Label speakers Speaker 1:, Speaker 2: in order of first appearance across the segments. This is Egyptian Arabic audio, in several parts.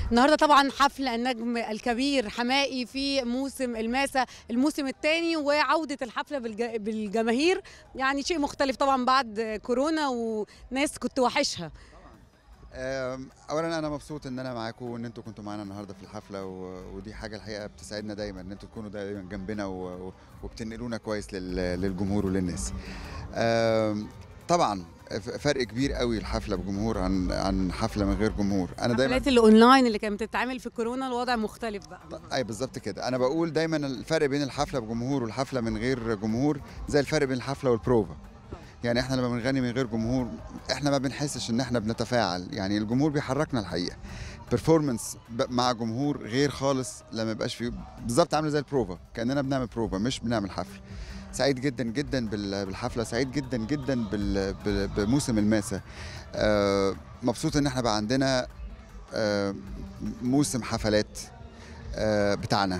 Speaker 1: النهارده طبعا حفل النجم الكبير حمائي في موسم الماسة الموسم الثاني وعودة الحفلة بالج- بالجماهير يعني شيء مختلف طبعا بعد كورونا وناس كنت وحشها
Speaker 2: أم، اولا انا مبسوط ان انا معاكم وان انتوا كنتوا معانا النهارده في الحفله و... ودي حاجه الحقيقه بتسعدنا دايما ان انتوا تكونوا دايما جنبنا و... و- وبتنقلونا كويس لل... للجمهور وللناس أم، طبعا ف- فرق كبير قوي الحفله بجمهور عن عن حفله من غير جمهور انا دايما
Speaker 1: الحفلات الاونلاين اللي كانت بتتعمل في كورونا الوضع مختلف بقى
Speaker 2: اي بالظبط كده انا بقول دايما الفرق بين الحفله بجمهور والحفله من غير جمهور زي الفرق بين الحفله والبروفا يعني احنا لما بنغني من غير جمهور احنا ما بنحسش ان احنا بنتفاعل يعني الجمهور بيحركنا الحقيقه بيرفورمانس مع جمهور غير خالص لما يبقاش فيه بالظبط عامله زي البروفا كاننا بنعمل بروفا مش بنعمل حفله سعيد جدا جدا بال- بالحفله سعيد جدا جدا بال- بال- بموسم الماسه آه، مبسوط ان احنا بقى عندنا آه، موسم حفلات آه، بتاعنا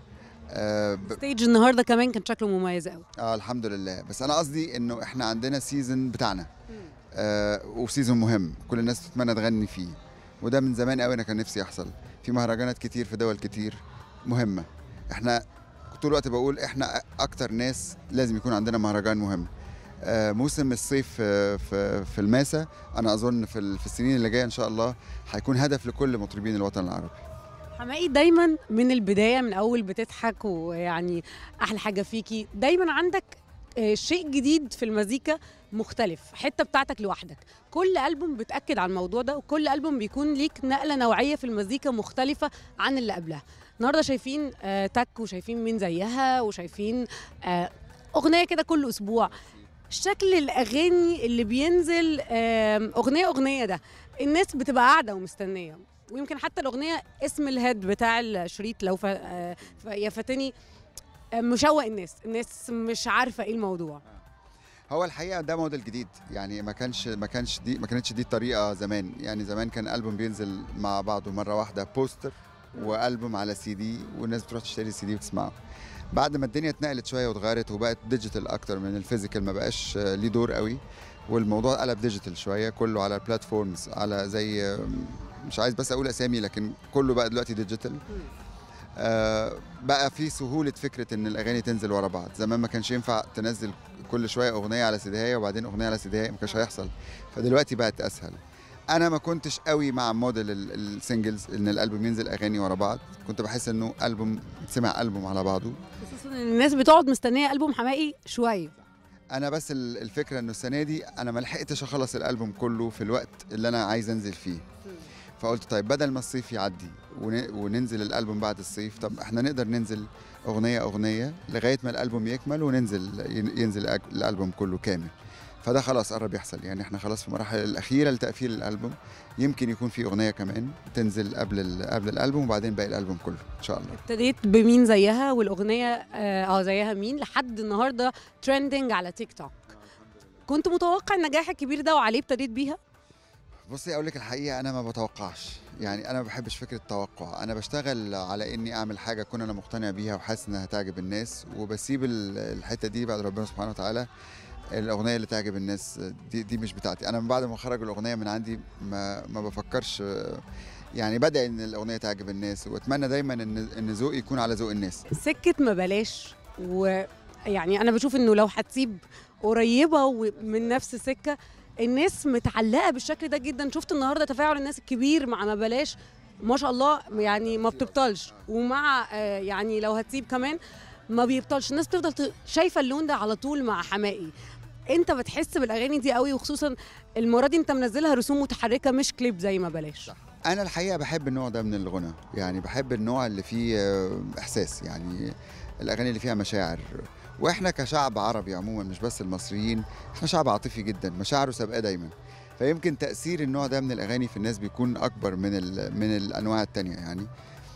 Speaker 2: آه، ب-
Speaker 1: ستيج النهارده كمان كان شكله مميز قوي
Speaker 2: اه الحمد لله بس انا قصدي انه احنا عندنا سيزون بتاعنا آه وسيزون مهم كل الناس تتمنى تغني فيه وده من زمان قوي انا كان نفسي يحصل في مهرجانات كتير في دول كتير مهمه احنا طول الوقت بقول احنا اكتر ناس لازم يكون عندنا مهرجان مهم آه موسم الصيف في في, في الماسة انا اظن في, ال- في السنين اللي جايه ان شاء الله هيكون هدف لكل مطربين الوطن العربي
Speaker 1: حمائي دايما من البدايه من اول بتضحك ويعني احلى حاجه فيكي دايما عندك آه، شيء جديد في المزيكا مختلف حته بتاعتك لوحدك كل البوم بتاكد على الموضوع ده وكل البوم بيكون ليك نقله نوعيه في المزيكا مختلفه عن اللي قبلها النهارده شايفين آه، تك وشايفين مين زيها وشايفين آه، اغنيه كده كل اسبوع شكل الاغاني اللي بينزل آم، اغنيه اغنيه ده الناس بتبقى قاعده ومستنيه ويمكن حتى الاغنيه اسم الهيد بتاع الشريط لو ف... آه، ف- يا فاتني آه، مشوق الناس الناس مش عارفه ايه الموضوع
Speaker 2: هو الحقيقه ده موديل جديد يعني ما كانش ما كانش دي ما كانتش دي الطريقه زمان يعني زمان كان البوم بينزل مع بعضه مره واحده بوستر والبوم على سي دي والناس بتروح تشتري السي دي وتسمعه بعد ما الدنيا اتنقلت شويه واتغيرت وبقت ديجيتال اكتر من الفيزيكال ما بقاش آه، ليه دور قوي والموضوع قلب ديجيتال شويه كله على البلاتفورمز على زي آه، مش عايز بس اقول اسامي لكن كله بقى دلوقتي ديجيتال آه، بقى في سهوله فكره ان الاغاني تنزل ورا بعض زمان ما كانش ينفع تنزل كل شويه اغنيه على سيديهايه وبعدين اغنيه على سيديهايه ما كانش هيحصل فدلوقتي بقت اسهل انا ما كنتش قوي مع موديل ال- السنجلز ان الالبوم ينزل اغاني ورا بعض كنت بحس انه البوم سمع البوم على بعضه
Speaker 1: خصوصا ان الناس بتقعد مستنيه البوم حمائي شويه
Speaker 2: انا بس ال- الفكره انه السنه دي انا ما لحقتش اخلص الالبوم كله في الوقت اللي انا عايز انزل فيه فقلت طيب بدل ما الصيف يعدي ون- وننزل الالبوم بعد الصيف طب احنا نقدر ننزل اغنيه اغنيه لغايه ما الالبوم يكمل وننزل ين- ينزل الأج- الالبوم كله كامل فده خلاص قرب يحصل يعني احنا خلاص في المراحل الاخيره لتقفيل الالبوم يمكن يكون في اغنيه كمان تنزل قبل ال- قبل الالبوم وبعدين باقي الالبوم كله ان شاء الله
Speaker 1: ابتديت بمين زيها والاغنيه اه آه، زيها مين لحد النهارده ترندنج على تيك توك كنت متوقع النجاح الكبير ده وعليه ابتديت بيها
Speaker 2: بصي اقول لك الحقيقه انا ما بتوقعش يعني انا ما بحبش فكره التوقع انا بشتغل على اني اعمل حاجه اكون انا مقتنع بيها وحاسس انها هتعجب الناس وبسيب ال- الحته دي بعد ربنا سبحانه وتعالى الاغنيه اللي تعجب الناس دي دي مش بتاعتي انا من بعد ما اخرج الاغنيه من عندي ما ما بفكرش يعني بدأ ان الاغنيه تعجب الناس واتمنى دايما ان ان ذوقي يكون على ذوق الناس
Speaker 1: سكه ما بلاش ويعني انا بشوف انه لو هتسيب قريبه ومن نفس السكه الناس متعلقه بالشكل ده جدا شفت النهارده تفاعل الناس الكبير مع ما بلاش ما شاء الله يعني ما بتبطلش ومع آه، يعني لو هتسيب كمان ما بيبطلش الناس بتفضل ت- شايفه اللون ده على طول مع حمائي انت بتحس بالاغاني دي قوي وخصوصا المره دي انت منزلها رسوم متحركه مش كليب زي ما بلاش
Speaker 2: انا الحقيقه بحب النوع ده من الغنى يعني بحب النوع اللي فيه آه، احساس يعني الاغاني اللي فيها مشاعر واحنا كشعب عربي عموما مش بس المصريين احنا شعب عاطفي جدا مشاعره سابقه دايما فيمكن تاثير النوع ده من الاغاني في الناس بيكون اكبر من ال من الانواع التانية يعني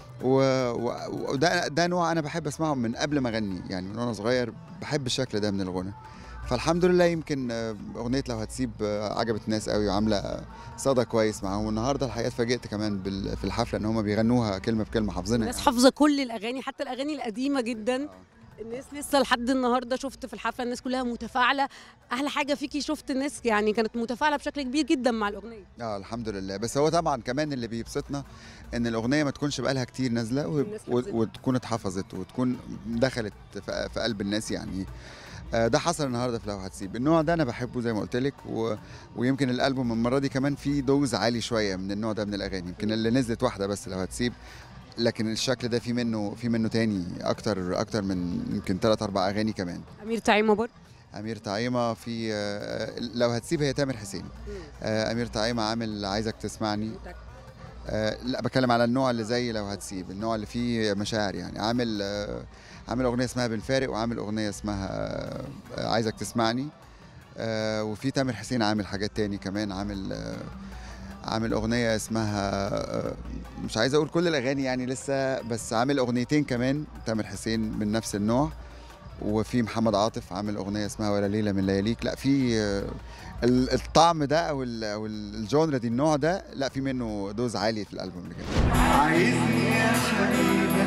Speaker 2: و- و- وده ده نوع انا بحب اسمعه من قبل ما اغني يعني من وانا صغير بحب الشكل ده من الغنى فالحمد لله يمكن آه، اغنيه لو هتسيب آه، عجبت الناس قوي وعامله صدى كويس معاهم والنهارده الحقيقه اتفاجئت كمان بال- في الحفله ان هم بيغنوها كلمه بكلمه حافظينها
Speaker 1: الناس حافظه كل الاغاني حتى الاغاني القديمه جدا الناس لسه لحد النهارده شفت في الحفله الناس كلها متفاعله احلى حاجه فيكي شفت الناس يعني كانت متفاعله بشكل كبير جدا مع الاغنيه
Speaker 2: اه الحمد لله بس هو طبعا كمان اللي بيبسطنا ان الاغنيه ما تكونش بقالها كتير نازله و-
Speaker 1: والناس
Speaker 2: و-
Speaker 1: حفظتها.
Speaker 2: وتكون اتحفظت وتكون دخلت في في قلب الناس يعني آه، ده حصل النهارده في لو هتسيب النوع ده انا بحبه زي ما قلت لك و... ويمكن الالبوم المره دي كمان فيه دوز عالي شويه من النوع ده من الاغاني يمكن اللي نزلت واحده بس لو هتسيب لكن الشكل ده في منه في منه تاني اكتر اكتر من يمكن ثلاث اربع اغاني كمان
Speaker 1: امير تعيمه برضه
Speaker 2: امير طعيمه في آه، لو هتسيب هي تامر حسين آه، امير طعيمه عامل عايزك تسمعني آه، لا بتكلم على النوع اللي زي لو هتسيب النوع اللي فيه مشاعر يعني عامل آه، عامل اغنيه اسمها بنفارق وعامل اغنيه اسمها آه، عايزك تسمعني آه، وفي تامر حسين عامل حاجات تاني كمان عامل آه، عامل اغنيه اسمها آه، مش عايز اقول كل الاغاني يعني لسه بس عامل اغنيتين كمان تامر حسين من نفس النوع وفي محمد عاطف عامل اغنيه اسمها ولا ليله من لياليك لا في آه، ال- الطعم ده او ال او ال- الجونرا دي النوع ده لا في منه دوز عالي في الالبوم اللي جاي
Speaker 3: عايزني يا حبيبي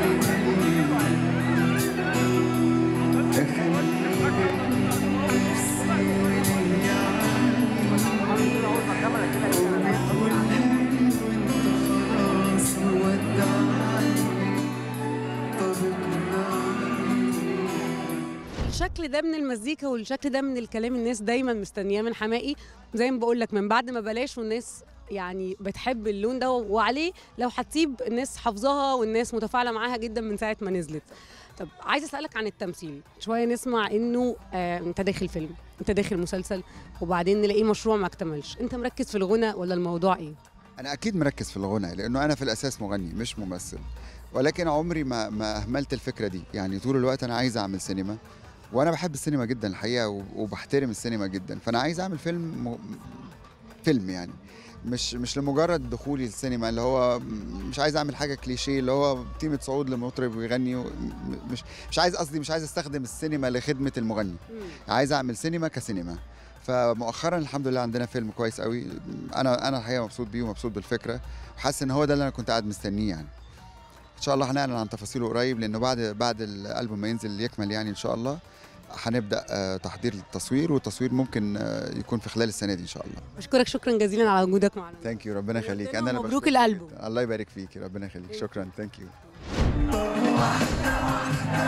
Speaker 1: الشكل ده من المزيكا والشكل ده من الكلام الناس دايما مستنياه من حماقي زي ما بقول لك من بعد ما بلاش والناس يعني بتحب اللون ده وعليه لو هتسيب الناس حافظاها والناس متفاعله معاها جدا من ساعه ما نزلت طب عايزه اسالك عن التمثيل شويه نسمع انه آه انت داخل فيلم انت داخل مسلسل وبعدين نلاقيه مشروع ما اكتملش انت مركز في الغنى ولا الموضوع ايه
Speaker 2: انا اكيد مركز في الغنى لانه انا في الاساس مغني مش ممثل ولكن عمري ما ما اهملت الفكره دي يعني طول الوقت انا عايز اعمل سينما وانا بحب السينما جدا الحقيقه و- وبحترم السينما جدا فانا عايز اعمل فيلم م... فيلم يعني مش مش لمجرد دخولي السينما اللي هو مش عايز اعمل حاجه كليشيه اللي هو تيمة صعود لمطرب ويغني و... م- مش مش عايز قصدي مش عايز استخدم السينما لخدمه المغني عايز اعمل سينما كسينما فمؤخرا الحمد لله عندنا فيلم كويس قوي انا انا الحقيقه مبسوط بيه ومبسوط بالفكره وحاسس ان هو ده اللي انا كنت قاعد مستنيه يعني ان شاء الله هنعلن عن تفاصيله قريب لانه بعد بعد الالبوم ما ينزل يكمل يعني ان شاء الله هنبدا آه، تحضير التصوير والتصوير ممكن آه، يكون في خلال السنه دي ان شاء الله
Speaker 1: بشكرك شكرا جزيلا على وجودك معنا
Speaker 2: ثانك يو ربنا يخليك
Speaker 1: ربنا
Speaker 2: انا اللي
Speaker 1: ومبروك
Speaker 2: بشكرك
Speaker 1: الألبوم.
Speaker 2: جداً. الله يبارك فيك ربنا يخليك شكرا ثانك يو
Speaker 3: واحدة واحدة